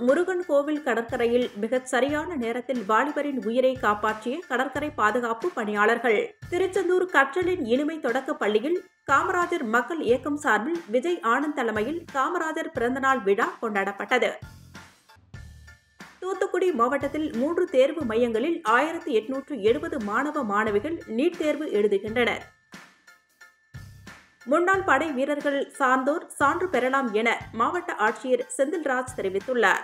முருகன் கோவில் கடற்கரையில் மிகச் சரியான நேரத்தில் வாலிபரின் உயிரை காப்பாற்றிய கடற்கரை பாதுகாப்பு பணியாளர்கள் திருச்செந்தூர் கற்றலின் இனிமை தொடக்க பள்ளியில் காமராஜர் மக்கள் இயக்கம் சார்பில் விஜய் ஆனந்த் தலைமையில் காமராஜர் பிறந்தநாள் விழா கொண்டாடப்பட்டது தூத்துக்குடி மாவட்டத்தில் மூன்று தேர்வு மையங்களில் ஆயிரத்தி எட்நூற்று எழுபது மாணவ மாணவிகள் நீட் தேர்வு எழுதுகின்றனர் முன்னாள் படை வீரர்கள் சார்ந்தோர் சான்று பெறலாம் என மாவட்ட ஆட்சியர் செந்தில்ராஜ் தெரிவித்துள்ளார்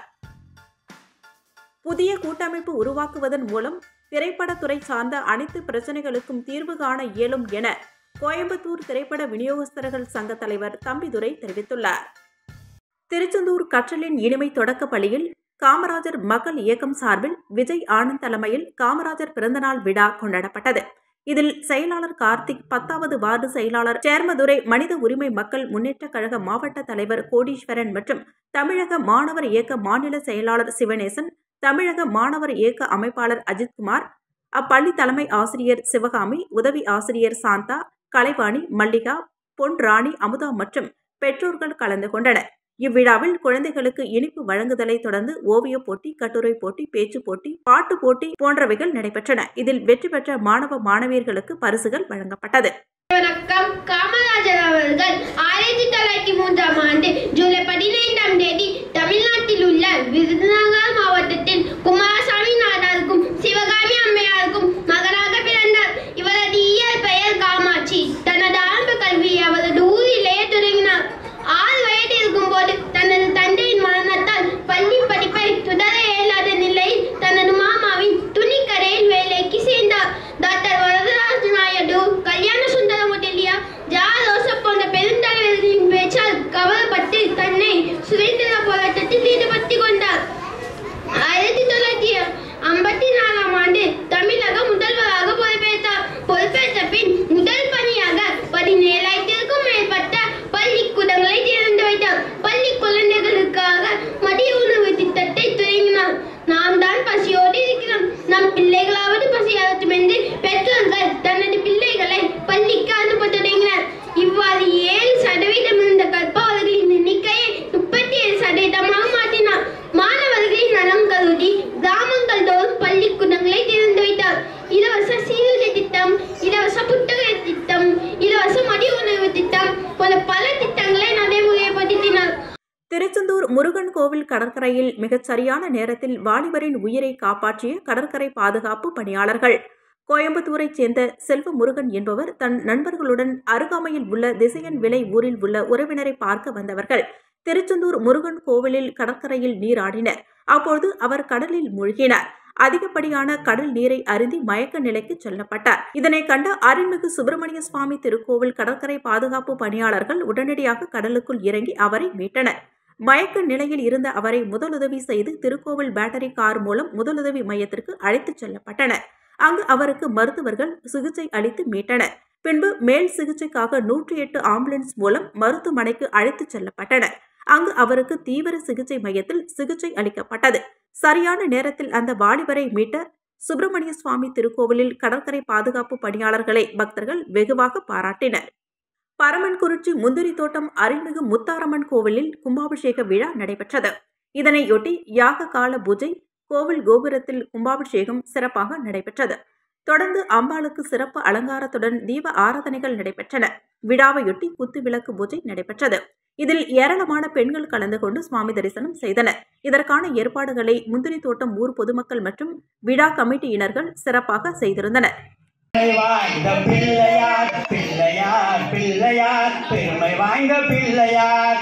புதிய கூட்டமைப்பு உருவாக்குவதன் மூலம் திரைப்படத்துறை சார்ந்த அனைத்து பிரச்சனைகளுக்கும் தீர்வு காண இயலும் என கோயம்புத்தூர் திரைப்பட விநியோகஸ்தர்கள் சங்க தலைவர் தம்பிதுரை தெரிவித்துள்ளார் திருச்செந்தூர் கற்றலின் இனிமை தொடக்க பள்ளியில் காமராஜர் மக்கள் இயக்கம் சார்பில் விஜய் ஆனந்த் தலைமையில் காமராஜர் பிறந்தநாள் விழா கொண்டாடப்பட்டது இதில் செயலாளர் கார்த்திக் பத்தாவது வார்டு செயலாளர் சேர்மதுரை மனித உரிமை மக்கள் முன்னேற்றக் கழக மாவட்ட தலைவர் கோடீஸ்வரன் மற்றும் தமிழக மாணவர் இயக்க மாநில செயலாளர் சிவனேசன் தமிழக மாணவர் இயக்க அமைப்பாளர் அஜித்குமார் அப்பள்ளி தலைமை ஆசிரியர் சிவகாமி உதவி ஆசிரியர் சாந்தா கலைவாணி மல்லிகா பொன் ராணி அமுதா மற்றும் பெற்றோர்கள் கலந்து கொண்டனர் இவ்விழாவில் குழந்தைகளுக்கு இனிப்பு வழங்குதலை தொடர்ந்து ஓவியப் போட்டி கட்டுரை போட்டி பேச்சு போட்டி பாட்டு போட்டி போன்றவைகள் நடைபெற்றன இதில் வெற்றி பெற்ற மாணவ மாணவியர்களுக்கு பரிசுகள் வழங்கப்பட்டது வணக்கம் காமராஜர் அவர்கள் ஆயிரத்தி தொள்ளாயிரத்தி மூன்றாம் ஆண்டு ஜூலை பதினைந்தாம் தேதி தமிழ்நாட்டில் உள்ள விருதுநகர் மாவட்டத்தில் குமாரசாமி நாடாருக்கும் சிவகாமி அம்மையாருக்கும் மகனாக பிறந்தார் இவரது இயல் பெயர் காமாட்சி தனது ஆரம்ப கல்வியை அவரது ஊரிலேயே தொடங்கினார் ஆறு வயது இருக்கும்போது தனது தந்தையின் மரணத்தால் பள்ளி படிப்பை தொடர இயலாத நிலையில் தனது மாமாவின் துணிக்கடையில் வேலைக்கு சேர்ந்தார் டாக்டர் வரதராஜ நாயுடு கல்யாண சுந்தர முதலியா ஜா ரோசப் போன்ற பெருந்தலைவர்களின் பேச்சால் கவரப்பட்டு தன்னை சுதந்திர போராட்டத்தில் ஈடுபடுத்திக் கொண்டார் ஆயிரத்தி தொள்ளாயிரத்தி ஐம்பத்தி நாலாம் ஆண்டு தமிழக முதல்வராக பொறுப்பேற்றார் பொறுப்பேற்ற பின் முதல் பணியாக பதினேழாயிரத்திற்கும் மேற்பட்ட பள்ளிக்கூடங்களை திறந்து வைத்தார் பள்ளி குழந்தைகளுக்காக மதிய உணவு திட்டத்தை தொடங்கினார் நாம் தான் பசியோடு இருக்கிறோம் நம் பிள்ளைகளாவது பசியாகட்டும் என்று பெற்றோர்கள் தனது பிள்ளைகளை பள்ளிக்கு அனுப்ப தொடங்கினர் இவ்வாறு ஏழு சதவீதம் இருந்த கற்பவர்களின் எண்ணிக்கையை முப்பத்தி ஏழு சதவீதமாக மாற்றினார் மாணவர்களின் நலம் கருதி கிராமங்கள் தோறும் பள்ளிக்கூடங்களை திறந்து வைத்தார் இலவச சீருடை திட்டம் இலவச புத்தக திட்டம் இலவச மதிய உணவு திட்டம் போன்ற பல திட்டங்களை நடைமுறைப்படுத்தினார் திருச்செந்தூர் முருகன் கோவில் கடற்கரையில் மிகச் சரியான நேரத்தில் வாலிபரின் உயிரை காப்பாற்றிய கடற்கரை பாதுகாப்பு பணியாளர்கள் கோயம்புத்தூரைச் சேர்ந்த செல்வ முருகன் என்பவர் தன் நண்பர்களுடன் அருகாமையில் உள்ள திசையன் விலை ஊரில் உள்ள உறவினரை பார்க்க வந்தவர்கள் திருச்செந்தூர் முருகன் கோவிலில் கடற்கரையில் நீராடினர் அப்போது அவர் கடலில் மூழ்கினார் அதிகப்படியான கடல் நீரை அருந்தி மயக்க நிலைக்கு செல்லப்பட்டார் இதனை கண்ட அருள்மிகு சுப்பிரமணிய சுவாமி திருக்கோவில் கடற்கரை பாதுகாப்பு பணியாளர்கள் உடனடியாக கடலுக்குள் இறங்கி அவரை மீட்டனர் மயக்க நிலையில் இருந்த அவரை முதலுதவி செய்து திருக்கோவில் பேட்டரி கார் மூலம் முதலுதவி மையத்திற்கு அழைத்துச் செல்லப்பட்டனர் அங்கு அவருக்கு மருத்துவர்கள் சிகிச்சை அளித்து மீட்டனர் பின்பு மேல் சிகிச்சைக்காக நூற்றி எட்டு ஆம்புலன்ஸ் மூலம் மருத்துவமனைக்கு அழைத்துச் செல்லப்பட்டனர் அங்கு அவருக்கு தீவிர சிகிச்சை மையத்தில் சிகிச்சை அளிக்கப்பட்டது சரியான நேரத்தில் அந்த வாலிபரை மீட்ட சுப்பிரமணிய சுவாமி திருக்கோவிலில் கடற்கரை பாதுகாப்பு பணியாளர்களை பக்தர்கள் வெகுவாக பாராட்டினர் பரமன்குறிச்சி முந்திரி தோட்டம் அருள்மிகு முத்தாரம்மன் கோவிலில் கும்பாபிஷேக விழா நடைபெற்றது இதனையொட்டி யாக கால பூஜை கோவில் கோபுரத்தில் கும்பாபிஷேகம் சிறப்பாக நடைபெற்றது தொடர்ந்து அம்பாளுக்கு சிறப்பு அலங்காரத்துடன் தீப ஆராதனைகள் நடைபெற்றன விழாவையொட்டி குத்து விளக்கு பூஜை நடைபெற்றது இதில் ஏராளமான பெண்கள் கலந்து கொண்டு சுவாமி தரிசனம் செய்தனர் இதற்கான ஏற்பாடுகளை முந்திரி தோட்டம் ஊர் பொதுமக்கள் மற்றும் விழா கமிட்டியினர்கள் சிறப்பாக செய்திருந்தனர் பெருமை வாய்ந்த பிள்ளையார் பிள்ளையார் பிள்ளையார் பெருமை வாய்ந்த பிள்ளையார்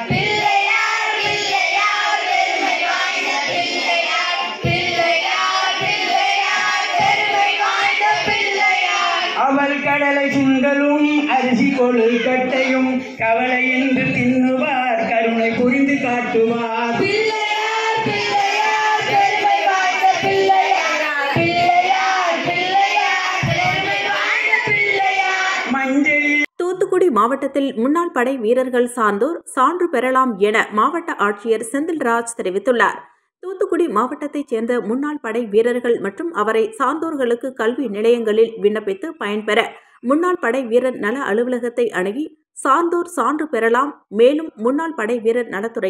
அவள் கடலை சுண்டலும் அரிசி கொழுக்கட்டையும் கவலை என்று தின்னுவார் கருணை புரிந்து காட்டுவார் மஞ்சளில் தூத்துக்குடி மாவட்டத்தில் முன்னாள் படை வீரர்கள் சார்ந்தோர் சான்று பெறலாம் என மாவட்ட ஆட்சியர் செந்தில்ராஜ் தெரிவித்துள்ளார் தூத்துக்குடி மாவட்டத்தைச் சேர்ந்த முன்னாள் படை வீரர்கள் மற்றும் அவரை சார்ந்தோர்களுக்கு கல்வி நிலையங்களில் விண்ணப்பித்து பயன்பெற முன்னாள் படை வீரர் நல அலுவலகத்தை அணுகி சார்ந்தோர் சான்று பெறலாம் மேலும் முன்னாள் படை வீரர் நலத்துறையில்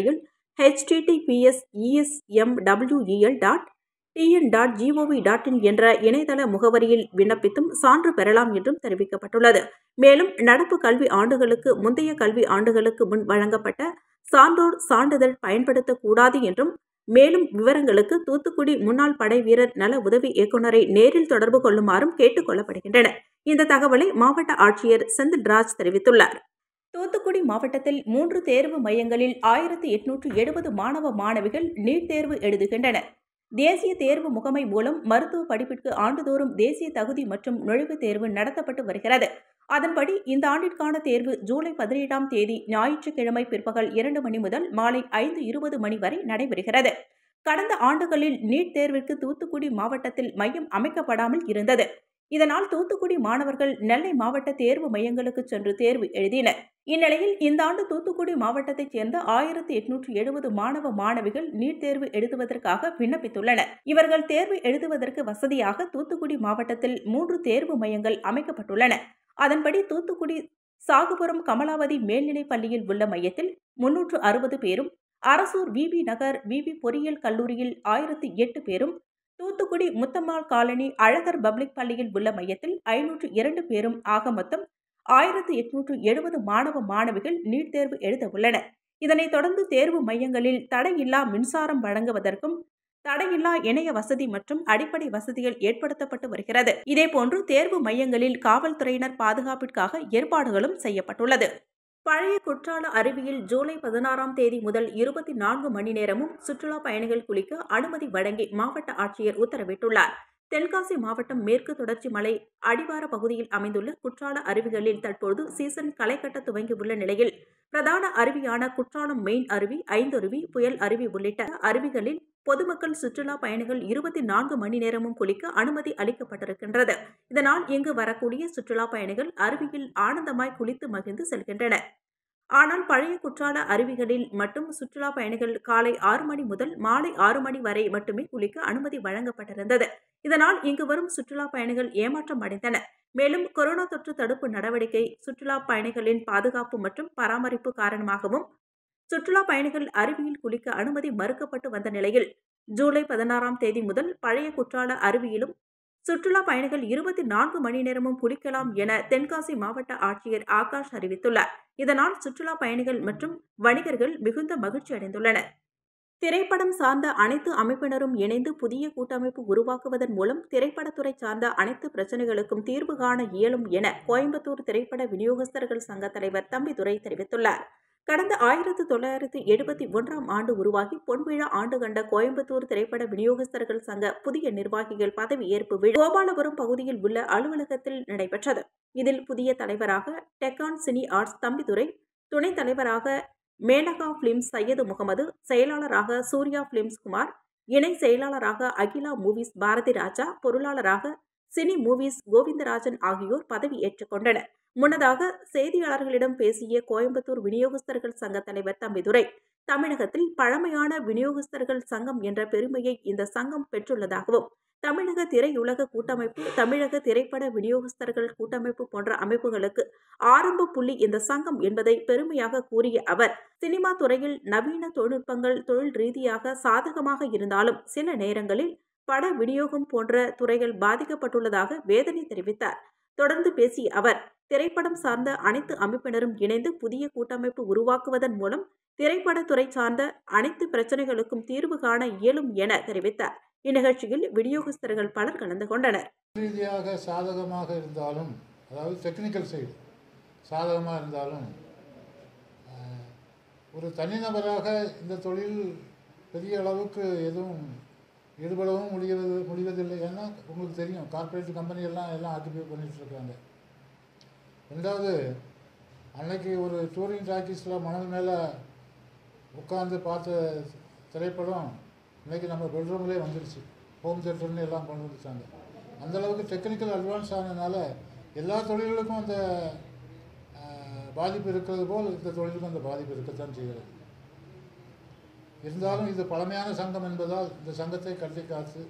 HTTPS ESMWEL dot TN dot GOV dot in என்ற இணையதள முகவரியில் விண்ணப்பித்தும் சான்று பெறலாம் என்றும் தெரிவிக்கப்பட்டுள்ளது மேலும் நடப்பு கல்வி ஆண்டுகளுக்கு முந்தைய கல்வி ஆண்டுகளுக்கு முன் வழங்கப்பட்ட சான்றோர் சான்றிதழ் பயன்படுத்தக்கூடாது என்றும் மேலும் விவரங்களுக்கு தூத்துக்குடி முன்னாள் படை வீரர் நல உதவி இயக்குநரை நேரில் தொடர்பு கொள்ளுமாறும் கேட்டுக் கொள்ளப்படுகின்றனர் இந்த தகவலை மாவட்ட ஆட்சியர் செந்தில்ராஜ் தெரிவித்துள்ளார் தூத்துக்குடி மாவட்டத்தில் மூன்று தேர்வு மையங்களில் ஆயிரத்தி எட்நூற்று எழுபது மாணவ மாணவிகள் நீட் தேர்வு எழுதுகின்றனர் தேசிய தேர்வு முகமை மூலம் மருத்துவ படிப்பிற்கு ஆண்டுதோறும் தேசிய தகுதி மற்றும் நுழைவுத் தேர்வு நடத்தப்பட்டு வருகிறது அதன்படி இந்த ஆண்டிற்கான தேர்வு ஜூலை பதினேழாம் தேதி ஞாயிற்றுக்கிழமை பிற்பகல் இரண்டு மணி முதல் மாலை ஐந்து இருபது மணி வரை நடைபெறுகிறது கடந்த ஆண்டுகளில் நீட் தேர்விற்கு தூத்துக்குடி மாவட்டத்தில் மையம் அமைக்கப்படாமல் இருந்தது இதனால் தூத்துக்குடி மாணவர்கள் நெல்லை மாவட்ட தேர்வு மையங்களுக்கு சென்று தேர்வு எழுதினர் இந்நிலையில் இந்த ஆண்டு தூத்துக்குடி மாவட்டத்தைச் சேர்ந்த ஆயிரத்தி எட்நூற்று எழுபது மாணவ மாணவிகள் நீட் தேர்வு எழுதுவதற்காக விண்ணப்பித்துள்ளனர் இவர்கள் தேர்வு எழுதுவதற்கு வசதியாக தூத்துக்குடி மாவட்டத்தில் மூன்று தேர்வு மையங்கள் அமைக்கப்பட்டுள்ளன அதன்படி தூத்துக்குடி சாகுபுரம் கமலாவதி மேல்நிலைப் பள்ளியில் உள்ள மையத்தில் முன்னூற்று அறுபது பேரும் அரசூர் விபி நகர் விபி பொறியியல் கல்லூரியில் ஆயிரத்தி எட்டு பேரும் தூத்துக்குடி முத்தம்மாள் காலனி அழகர் பப்ளிக் பள்ளியில் உள்ள மையத்தில் ஐநூற்று இரண்டு பேரும் ஆக மொத்தம் ஆயிரத்து எட்நூற்று எழுபது மாணவ மாணவிகள் நீட் தேர்வு எழுத உள்ளனர் இதனைத் தொடர்ந்து தேர்வு மையங்களில் தடையில்லா மின்சாரம் வழங்குவதற்கும் தடையில்லா இணைய வசதி மற்றும் அடிப்படை வசதிகள் ஏற்படுத்தப்பட்டு வருகிறது இதேபோன்று தேர்வு மையங்களில் காவல்துறையினர் பாதுகாப்பிற்காக ஏற்பாடுகளும் செய்யப்பட்டுள்ளது பழைய குற்றால அருவியில் ஜூலை பதினாறாம் தேதி முதல் இருபத்தி நான்கு மணி நேரமும் சுற்றுலா பயணிகள் குளிக்க அனுமதி வழங்கி மாவட்ட ஆட்சியர் உத்தரவிட்டுள்ளார் தென்காசி மாவட்டம் மேற்கு தொடர்ச்சி மலை அடிவார பகுதியில் அமைந்துள்ள குற்றால அருவிகளில் தற்போது சீசன் களை கட்ட துவங்கியுள்ள நிலையில் பிரதான அருவியான குற்றாலம் மெயின் அருவி ஐந்தருவி புயல் அருவி உள்ளிட்ட அருவிகளில் பொதுமக்கள் சுற்றுலா பயணிகள் இருபத்தி நான்கு மணி நேரமும் குளிக்க அனுமதி அளிக்கப்பட்டிருக்கின்றது இதனால் இங்கு வரக்கூடிய சுற்றுலா பயணிகள் அருவியில் ஆனந்தமாய் குளித்து மகிழ்ந்து செல்கின்றனர் ஆனால் பழைய குற்றால அருவிகளில் மட்டும் சுற்றுலா பயணிகள் காலை ஆறு மணி முதல் மாலை ஆறு மணி வரை மட்டுமே குளிக்க அனுமதி வழங்கப்பட்டிருந்தது இதனால் இங்கு வரும் சுற்றுலா பயணிகள் ஏமாற்றம் அடைந்தனர் மேலும் கொரோனா தொற்று தடுப்பு நடவடிக்கை சுற்றுலா பயணிகளின் பாதுகாப்பு மற்றும் பராமரிப்பு காரணமாகவும் சுற்றுலா பயணிகள் அருவியில் குளிக்க அனுமதி மறுக்கப்பட்டு வந்த நிலையில் ஜூலை பதினாறாம் தேதி முதல் பழைய குற்றால அருவியிலும் சுற்றுலா பயணிகள் இருபத்தி நான்கு மணி நேரமும் குளிக்கலாம் என தென்காசி மாவட்ட ஆட்சியர் ஆகாஷ் அறிவித்துள்ளார் இதனால் சுற்றுலா பயணிகள் மற்றும் வணிகர்கள் மிகுந்த மகிழ்ச்சி அடைந்துள்ளனர் திரைப்படம் சார்ந்த அனைத்து அமைப்பினரும் இணைந்து புதிய கூட்டமைப்பு உருவாக்குவதன் மூலம் திரைப்படத்துறை சார்ந்த அனைத்து பிரச்சனைகளுக்கும் தீர்வு காண இயலும் என கோயம்புத்தூர் திரைப்பட விநியோகஸ்தர்கள் சங்க தலைவர் தம்பிதுரை தெரிவித்துள்ளார் கடந்த ஆயிரத்து தொள்ளாயிரத்து எழுபத்தி ஒன்றாம் ஆண்டு உருவாகி பொன்விழா ஆண்டு கண்ட கோயம்புத்தூர் திரைப்பட விநியோகஸ்தர்கள் சங்க புதிய நிர்வாகிகள் பதவியேற்பு விழா கோபாலபுரம் பகுதியில் உள்ள அலுவலகத்தில் நடைபெற்றது இதில் புதிய தலைவராக டெக்கான் சினி ஆர்ட்ஸ் தம்பிதுரை துணைத் தலைவராக மேனகா பிலிம்ஸ் சையது முகமது செயலாளராக சூர்யா பிலிம்ஸ் குமார் இணை செயலாளராக அகிலா மூவிஸ் பாரதி ராஜா பொருளாளராக சினி மூவிஸ் கோவிந்தராஜன் ஆகியோர் பதவி ஏற்றுக்கொண்டனர் முன்னதாக செய்தியாளர்களிடம் பேசிய கோயம்புத்தூர் விநியோகஸ்தர்கள் சங்க தலைவர் தம்பிதுரை தமிழகத்தில் பழமையான விநியோகஸ்தர்கள் சங்கம் என்ற பெருமையை இந்த சங்கம் பெற்றுள்ளதாகவும் தமிழக திரையுலக கூட்டமைப்பு தமிழக திரைப்பட விநியோகஸ்தர்கள் கூட்டமைப்பு போன்ற அமைப்புகளுக்கு ஆரம்ப புள்ளி இந்த சங்கம் என்பதை பெருமையாக கூறிய அவர் சினிமா துறையில் நவீன தொழில்நுட்பங்கள் தொழில் ரீதியாக சாதகமாக இருந்தாலும் சில நேரங்களில் பட விநியோகம் போன்ற துறைகள் பாதிக்கப்பட்டுள்ளதாக வேதனை தெரிவித்தார் தொடர்ந்து பேசிய அவர் திரைப்படம் சார்ந்த அனைத்து அமைப்பினரும் இணைந்து புதிய கூட்டமைப்பு உருவாக்குவதன் மூலம் திரைப்படத்துறை சார்ந்த அனைத்து பிரச்சனைகளுக்கும் தீர்வு காண இயலும் என தெரிவித்தார் இந்நிகழ்ச்சியில் விநியோகஸ்தர்கள் பலர் கலந்து கொண்டனர் ரீதியாக சாதகமாக இருந்தாலும் அதாவது டெக்னிக்கல் சைடு சாதகமாக இருந்தாலும் அஹ், ஒரு தனிநபராக இந்த தொழில் பெரிய அளவுக்கு எதுவும் ஈடுபடவும் முடிகிறது முடிவதில்லை ஏன்னா உங்களுக்கு தெரியும் கார்ப்பரேட் கம்பெனி எல்லாம் எல்லாம் ஆக்கிபை பண்ணிட்டு இருக்காங்க ரெண்டாவது அன்னைக்கு ஒரு டூரிங் டாக்கீஸில் மணல் மேலே உட்காந்து பார்த்த திரைப்படம் இன்னைக்கு நம்ம பெட்ரூம்லேயே வந்துருச்சு ஹோம் தேட்டர்னு எல்லாம் கொண்டு வந்துட்டாங்க அந்த அளவுக்கு டெக்னிக்கல் அட்வான்ஸ் ஆனதுனால எல்லா தொழில்களுக்கும் அந்த அஹ், பாதிப்பு இருக்கிறது போல் இந்த தொழிலுக்கும் அந்த பாதிப்பு இருக்கத்தான் செய்கிறது இருந்தாலும் இது பழமையான சங்கம் என்பதால் இந்த சங்கத்தை கட்டி காத்து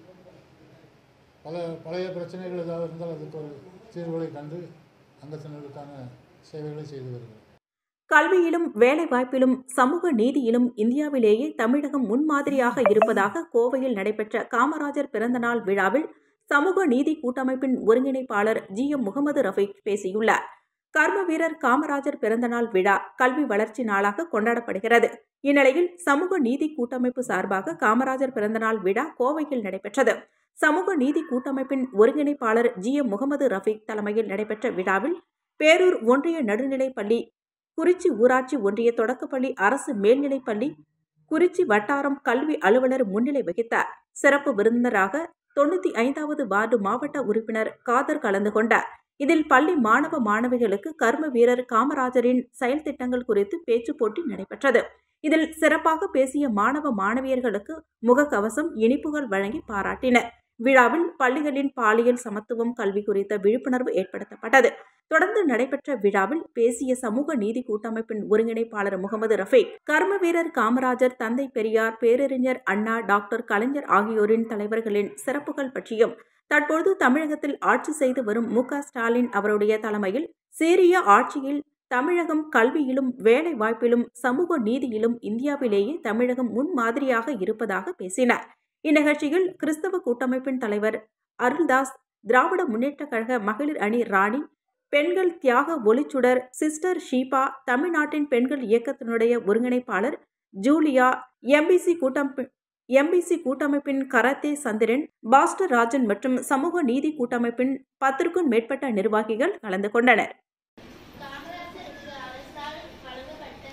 பல பழைய பிரச்சனைகள் ஏதாவது இருந்தால் அதுக்கு ஒரு தீர்வுகளை கண்டு அங்கத்தினருக்கான சேவைகளை செய்து வருகிறோம் கல்வியிலும் வேலைவாய்ப்பிலும் சமூக நீதியிலும் இந்தியாவிலேயே தமிழகம் முன்மாதிரியாக இருப்பதாக கோவையில் நடைபெற்ற காமராஜர் பிறந்தநாள் விழாவில் சமூக நீதி கூட்டமைப்பின் ஒருங்கிணைப்பாளர் ஜி எம் முகமது ரஃபீக் பேசியுள்ளார் கர்ம வீரர் காமராஜர் பிறந்தநாள் விழா கல்வி வளர்ச்சி நாளாக கொண்டாடப்படுகிறது இந்நிலையில் சமூக நீதி கூட்டமைப்பு சார்பாக காமராஜர் பிறந்தநாள் விழா கோவையில் நடைபெற்றது சமூக நீதி கூட்டமைப்பின் ஒருங்கிணைப்பாளர் ஜி எம் முகமது ரஃபீக் தலைமையில் நடைபெற்ற விழாவில் பேரூர் ஒன்றிய நடுநிலைப்பள்ளி குறிச்சி ஊராட்சி ஒன்றிய தொடக்கப்பள்ளி அரசு மேல்நிலைப்பள்ளி குறிச்சி வட்டாரம் கல்வி அலுவலர் முன்னிலை வகித்தார் சிறப்பு விருந்தினராக தொண்ணூத்தி ஐந்தாவது வார்டு மாவட்ட உறுப்பினர் காதர் கலந்து கொண்டார் இதில் பள்ளி மாணவ மாணவிகளுக்கு கர்ம வீரர் காமராஜரின் செயல் திட்டங்கள் குறித்து பேச்சு போட்டி நடைபெற்றது இதில் சிறப்பாக பேசிய மாணவ மாணவியர்களுக்கு முகக்கவசம் இனிப்புகள் வழங்கி பாராட்டினர் விழாவில் பள்ளிகளின் பாலியல் சமத்துவம் கல்வி குறித்த விழிப்புணர்வு ஏற்படுத்தப்பட்டது தொடர்ந்து நடைபெற்ற விழாவில் பேசிய சமூக நீதி கூட்டமைப்பின் ஒருங்கிணைப்பாளர் முகமது ரஃபீக் கர்ம வீரர் காமராஜர் தந்தை பெரியார் பேரறிஞர் அண்ணா டாக்டர் கலைஞர் ஆகியோரின் தலைவர்களின் சிறப்புகள் பற்றியும் தற்பொழுது தமிழகத்தில் ஆட்சி செய்து வரும் மு ஸ்டாலின் அவருடைய தலைமையில் சீரிய ஆட்சியில் தமிழகம் கல்வியிலும் வேலை வாய்ப்பிலும் சமூக நீதியிலும் இந்தியாவிலேயே தமிழகம் முன்மாதிரியாக இருப்பதாக பேசினார் இந்நிகழ்ச்சியில் கிறிஸ்தவ கூட்டமைப்பின் தலைவர் அருள்தாஸ் திராவிட முன்னேற்ற கழக மகளிர் அணி ராணி பெண்கள் தியாக ஒளிச்சுடர் சிஸ்டர் ஷீபா தமிழ்நாட்டின் பெண்கள் இயக்கத்தினுடைய ஒருங்கிணைப்பாளர் ஜூலியா எம்பிசி கூட்டம் எம்பிசி கூட்டமைப்பின் கராத்தே சந்திரன் பாஸ்டர் ராஜன் மற்றும் சமூக நீதி கூட்டமைப்பின் பத்திற்கும் மேற்பட்ட நிர்வாகிகள் கலந்து கொண்டனர் காமராஜருக்கு அரசால் வழங்கப்பட்ட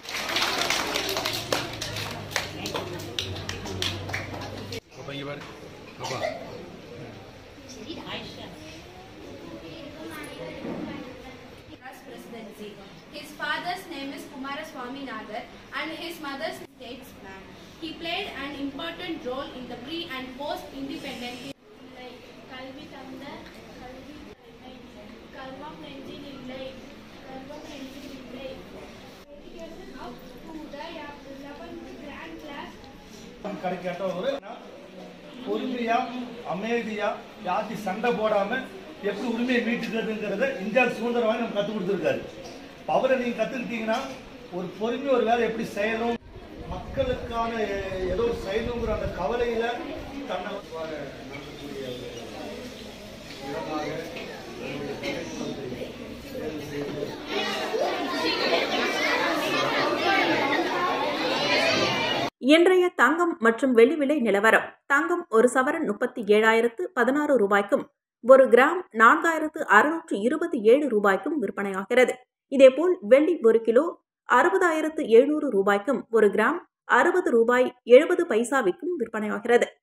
அப்பா இங்கே பாரு அப்பா Madras presidency. His father's name is Kumaraswamy Nagar and his mother's statesman. He played an important role in the pre and post independent இல்லை கல்வி தந்த கல்வி தலைமை கர்மம் நெஞ்சில் இல்லை கர்மம் நெஞ்சில் இல்லை Education up to the 11th grand class கிடைக்காட்டவர் பொறுமையா அமைதியா யாத்தி சண்டை போடாம எப்படி உரிமையை மீட்டுக்கிறதுங்கிறத இந்தியா சுதந்திரமாக நம்ம கற்றுக் கொடுத்துருக்காரு இப்ப அவரை நீங்க கத்துக்கிட்டீங்கன்னா ஒரு பொறுமை ஒரு வேலை எப்படி செய்யணும் மக்களுக்கான எ- ஏதோ ஒரு செய்யணுங்கிற அந்த கவலையில தன்னை இன்றைய தங்கம் மற்றும் வெள்ளி விலை நிலவரம் தங்கம் ஒரு சவரன் முப்பத்தி ஏழாயிரத்து பதினாறு ரூபாய்க்கும் ஒரு கிராம் நான்காயிரத்து அறுநூற்று இருபத்தி ஏழு ரூபாய்க்கும் விற்பனையாகிறது இதேபோல் வெள்ளி ஒரு கிலோ அறுபதாயிரத்து எழுநூறு ரூபாய்க்கும் ஒரு கிராம் அறுபது ரூபாய் எழுபது பைசாவிற்கும் விற்பனையாகிறது